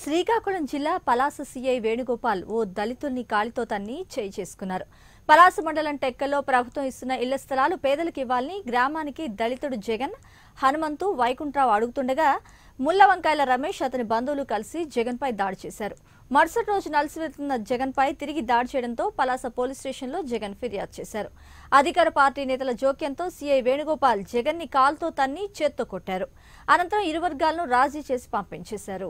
శ్రీకాకుళం జిల్లా పలాస సీఐ వేణుగోపాల్ ఓ దళితుల్ని కాలితో తన్ని చేయి చేసుకున్నారు పలాస మండలం టెక్కల్లో ప్రభుత్వం ఇస్తున్న ఇళ్ల స్థలాలు పేదలకు ఇవ్వాలని గ్రామానికి దళితుడు జగన్ హనుమంతు వైకుంఠరావు అడుగుతుండగా ముల్ల వంకాయల రమేష్ అతని బంధువులు కలిసి జగన్పై దాడి చేశారు మరుసటి రోజు నలిసి వెళ్తున్న జగన్పై తిరిగి దాడి చేయడంతో పలాస పోలీస్ స్టేషన్లో జగన్ ఫిర్యాదు చేశారు అధికార పార్టీ నేతల జోక్యంతో సీఐ వేణుగోపాల్ జగన్ ని కాల్తో తన్ని చేత్తో కొట్టారు అనంతరం ఇరు వర్గాలను రాజీ చేసి పంపించేశారు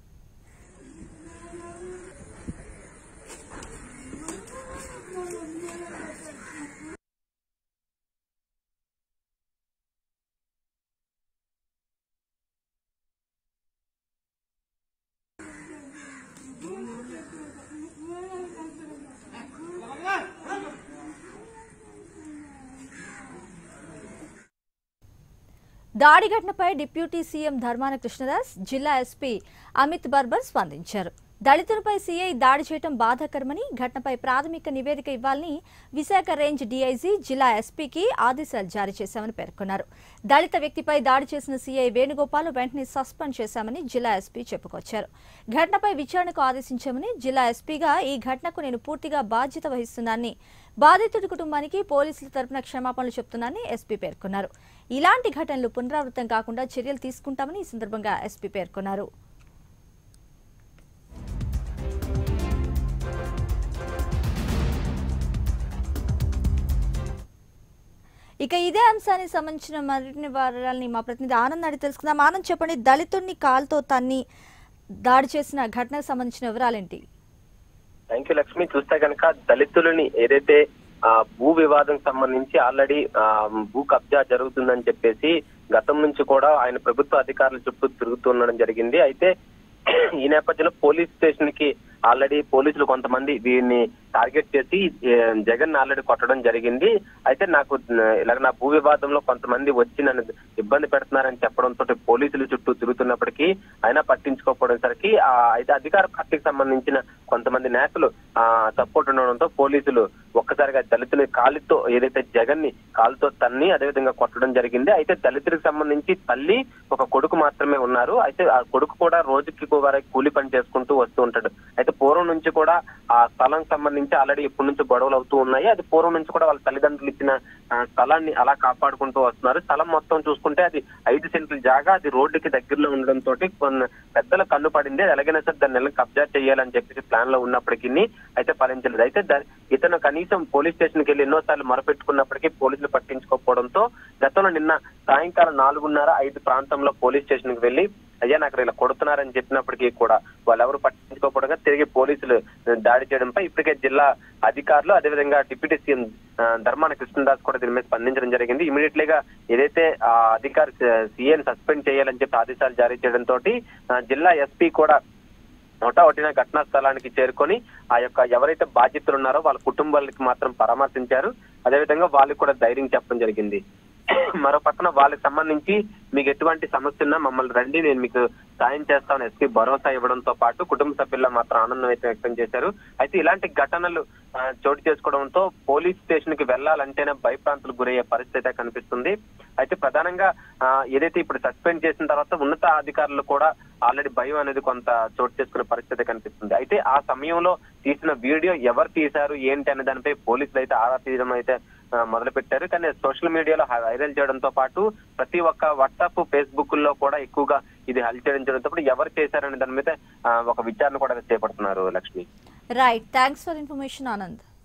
దాడి ఘటనపై డిప్యూటీ సీఎం ధర్మాన కృష్ణదాస్ జిల్లా ఎస్పీ అమిత్ బర్బర్ స్పందించారు దళితులపై సీఐ దాడి చేయడం బాధాకరమని ఘటనపై ప్రాథమిక నివేదిక ఇవ్వాలని విశాఖ రేంజ్ డీఐజీ జిల్లా ఎస్పీకి ఆదేశాలు జారీ చేశామని పేర్కొన్నారు దళిత వ్యక్తిపై దాడి చేసిన సీఐ వేణుగోపాల్ వెంటనే సస్పెండ్ చేశామని జిల్లా ఎస్పీ చెప్పుకొచ్చారు ఘటనపై విచారణకు ఆదేశించామని జిల్లా ఎస్పీగా ఈ ఘటనకు నేను పూర్తిగా బాధ్యత వహిస్తున్నానని బాధితుడి కుటుంబానికి పోలీసుల తరపున క్షమాపణలు చెప్తున్నానని ఎస్పీ పేర్కొన్నారు ఇలాంటి ఘటనలు పునరావృతం కాకుండా చర్యలు తీసుకుంటామని ఈ సందర్భంగా ఎస్పీ పేర్కొన్నారు ఇక ఇదే అంశానికి సంబంధించిన మరిన్ని వివరాలని మా ప్రతినిధి ఆనంద్ అడిగి తెలుసుకుందాం ఆనంద్ చెప్పండి దళితుడిని కాల్తో తన్ని దాడి చేసిన ఘటనకు సంబంధించిన వివరాలేంటి థ్యాంక్ యూ లక్ష్మి చూస్తే కనుక దళితులని ఏదైతే ఆ, భూ వివాదం సంబంధించి ఆల్రెడీ ఆ, భూ కబ్జా జరుగుతుందని చెప్పేసి గతం నుంచి కూడా ఆయన ప్రభుత్వ అధికారుల చుట్టూ తిరుగుతుండడం జరిగింది అయితే ఈ నేపథ్యంలో పోలీస్ స్టేషన్ కి ఆల్రెడీ పోలీసులు కొంతమంది దీన్ని టార్గెట్ చేసి ఏ, జగన్ ఆల్రెడీ కొట్టడం జరిగింది అయితే నాకు ఆ, ఇలాగ నా భూ వివాదంలో కొంతమంది వచ్చి నన్ను ఇబ్బంది పెడుతున్నారని చెప్పడంతో పోలీసులు చుట్టూ తిరుగుతున్నప్పటికీ అయినా పట్టించుకోకపోవడం సరికి ఆ, అయితే అధికార పార్టీకి సంబంధించిన కొంతమంది నేతలు ఆ సపోర్ట్ ఉండడంతో పోలీసులు ఒక్కసారిగా దళితుని కాలితో ఏదైతే జగన్ ని కాలుతో తన్ని అదేవిధంగా కొట్టడం జరిగింది అయితే దళితులకు సంబంధించి తల్లి ఒక కొడుకు మాత్రమే ఉన్నారు అయితే ఆ కొడుకు కూడా రోజుకి వరకు కూలి పని చేసుకుంటూ వస్తూ ఉంటాడు అయితే పూర్వం నుంచి కూడా ఆ స్థలం సంబంధించి ఆల్రెడీ ఎప్పటి నుంచి గొడవలు అవుతూ ఉన్నాయి అది పూర్వం నుంచి కూడా వాళ్ళ తల్లిదండ్రులు ఇచ్చిన ఆ, స్థలాన్ని అలా కాపాడుకుంటూ వస్తున్నారు స్థలం మొత్తం చూసుకుంటే అది ఐదు సెంట్ల జాగా అది రోడ్డుకి దగ్గరలో ఉండడం తోటి కొన్ని పెద్దల కన్ను పడింది అది ఎలాగైనా సరే దాన్ని నెల కబ్జా చేయాలని చెప్పేసి ప్లాన్ లో ఉన్నప్పటికీ అయితే ఫలించలేదు అయితే దా- ఇతను కనీసం పోలీస్ స్టేషన్ కి వెళ్ళి ఎన్నోసార్లు మొరపెట్టుకున్నప్పటికీ పోలీసులు పట్టించుకోకపోవడంతో గతంలో నిన్న సాయంకాలం నాలుగున్నర ఐదు ప్రాంతంలో పోలీస్ స్టేషన్ కి వెళ్లి అయ్యా నాకు ఇలా కొడుతున్నారని చెప్పినప్పటికీ కూడా వాళ్ళెవరు పట్టించుకోకపోవడంగా తిరిగి పోలీసులు దాడి చేయడంపై ఇప్పటికే జిల్లా అధికారులు అదేవిధంగా డిప్యూటీ సీఎం ఆ, ధర్మాన కృష్ణదాస్ కూడా దీని మీద స్పందించడం జరిగింది ఇమీడియట్లీ గా ఏదైతే ఆ అధికారి సీఎం సస్పెండ్ చేయాలని చెప్పి ఆదేశాలు జారీ చేయడంతో జిల్లా ఎస్పీ కూడా ఒకటిన ఘటనా స్థలానికి చేరుకొని ఆ యొక్క ఎవరైతే బాధ్యతలు ఉన్నారో వాళ్ళ కుటుంబాలకి మాత్రం పరామర్శించారు అదేవిధంగా వాళ్ళకి కూడా ధైర్యం చెప్పడం జరిగింది మరో పక్కన వాళ్ళకి సంబంధించి మీకు ఎటువంటి సమస్య ఉన్నా మమ్మల్ని రండి నేను మీకు సాయం చేస్తామని ఎస్పీ భరోసా ఇవ్వడంతో పాటు కుటుంబ సభ్యుల్లో మాత్రం ఆనందం అయితే వ్యక్తం చేశారు అయితే ఇలాంటి ఘటనలు ఆ, చోటు చేసుకోవడంతో పోలీస్ స్టేషన్ కి వెళ్లాలంటేనే భయప్రాంతులకు గురయ్యే పరిస్థితి అయితే కనిపిస్తుంది అయితే ప్రధానంగా ఆ, ఏదైతే ఇప్పుడు సస్పెండ్ చేసిన తర్వాత ఉన్నత అధికారులు కూడా ఆల్రెడీ భయం అనేది కొంత చోటు చేసుకునే పరిస్థితి కనిపిస్తుంది అయితే ఆ సమయంలో తీసిన వీడియో ఎవరు తీశారు ఏంటి అనే దానిపై పోలీసులు అయితే ఆరా తీయడం అయితే ఆ, మొదలు పెట్టారు కానీ సోషల్ మీడియాలో వైరల్ చేయడంతో పాటు ప్రతి ఒక్క వాట్సాప్ ఫేస్బుక్ లో కూడా ఎక్కువగా ఇది హల్ చేయడంతో పాటు ఎవరు చేశారనే దాని మీద ఆ, ఒక విచారణ కూడా చేపడుతున్నారు Lakshmi right thanks for information Anand